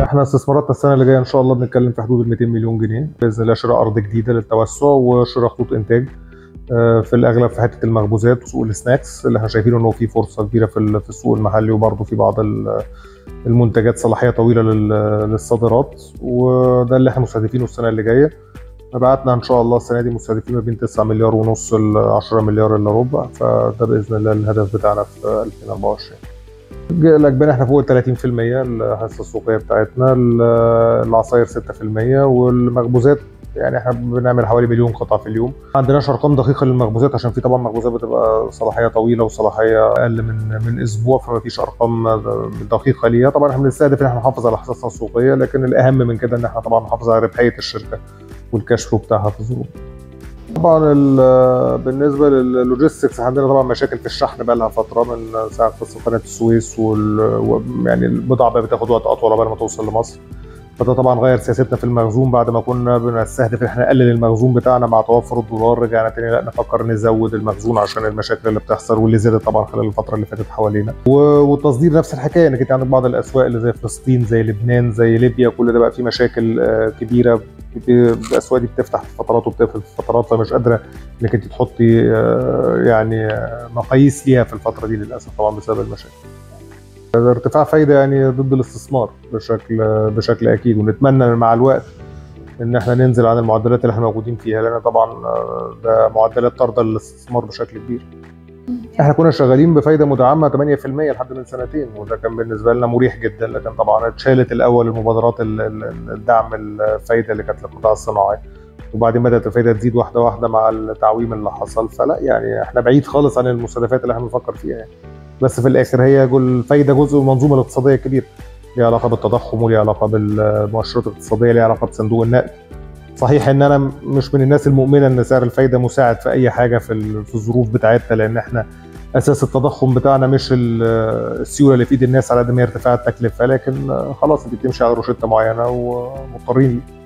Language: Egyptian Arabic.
احنا استثماراتنا السنه اللي جايه ان شاء الله بنتكلم في حدود ال 200 مليون جنيه باذن الله شراء ارض جديده للتوسع وشراء خطوط انتاج آه، في الاغلب في حته المخبوزات وسوق السناكس اللي احنا شايفين انه في فرصه كبيره في ال- في السوق المحلي وبرضه في بعض ال- المنتجات صلاحيه طويله لل- للصادرات وده اللي احنا مستهدفينه السنه اللي جايه مبيعاتنا ان شاء الله السنه دي مستهدفين ما بين 9 مليار ونص ل 10 مليار الا ربع فده باذن الله الهدف بتاعنا في 2024 الاجبان احنا فوق ال 30% الحصه السوقيه بتاعتنا ال- العصاير 6% والمخبوزات يعني احنا بنعمل حوالي مليون قطعه في اليوم ما عندناش ارقام دقيقه للمخبوزات عشان في طبعا مخبوزات بتبقى صلاحيه طويله وصلاحيه اقل من من اسبوع فما فيش ارقام دقيقه ليها طبعا احنا بنستهدف ان احنا نحافظ على حصصنا السوقيه لكن الاهم من كده ان احنا طبعا نحافظ على ربحيه الشركه والكاش فلو بتاعها في الظروف طبعا ال- بالنسبه لللوجيستكس عندنا طبعا مشاكل في الشحن بقى لها فتره من ساعه قصه قناه السويس وال... و- يعني البضاعه بقى بتاخد وقت اطول قبل ما توصل لمصر فده طبعا غير سياستنا في المخزون بعد ما كنا بنستهدف ان احنا نقلل المخزون بتاعنا مع توفر الدولار رجعنا تاني لا نفكر نزود المخزون عشان المشاكل اللي بتحصل واللي زادت طبعا خلال الفتره اللي فاتت حوالينا و- والتصدير نفس الحكايه انك انت عندك بعض الاسواق اللي زي فلسطين زي لبنان زي ليبيا كل ده بقى فيه مشاكل آه، كبيره بت- الاسواق دي بتفتح في فترات وبتقفل في فترات فمش قادره انك انت تحطي آه، يعني آه، مقاييس ليها في الفتره دي للاسف طبعا بسبب المشاكل ارتفاع فايده يعني ضد الاستثمار بشكل بشكل اكيد ونتمنى مع الوقت ان احنا ننزل عن المعدلات اللي احنا موجودين فيها لان طبعا آه، ده معدلات طارده للاستثمار بشكل كبير احنا كنا شغالين بفايده مدعمه 8% لحد من سنتين وده كان بالنسبه لنا مريح جدا لكن طبعا اتشالت الاول المبادرات ال- ال- الدعم الفايده اللي كانت للقطاع الصناعي وبعدين بدات الفايده تزيد واحده واحده مع التعويم اللي حصل فلا يعني احنا بعيد خالص عن المستهدفات اللي احنا بنفكر فيها يعني بس في الاخر هي جو- الفايده جزء من المنظومه الاقتصاديه الكبيره ليها علاقه بالتضخم وليها علاقه بالمؤشرات الاقتصاديه ليها علاقه بصندوق النقد صحيح ان انا مش من الناس المؤمنه ان سعر الفايده مساعد في اي حاجه في ال- في الظروف بتاعتنا لان احنا اساس التضخم بتاعنا مش ال- السيوله اللي في ايد الناس على قد ما هي ارتفاع التكلفه لكن خلاص انت بتمشي على روشته معينه ومضطرين ليه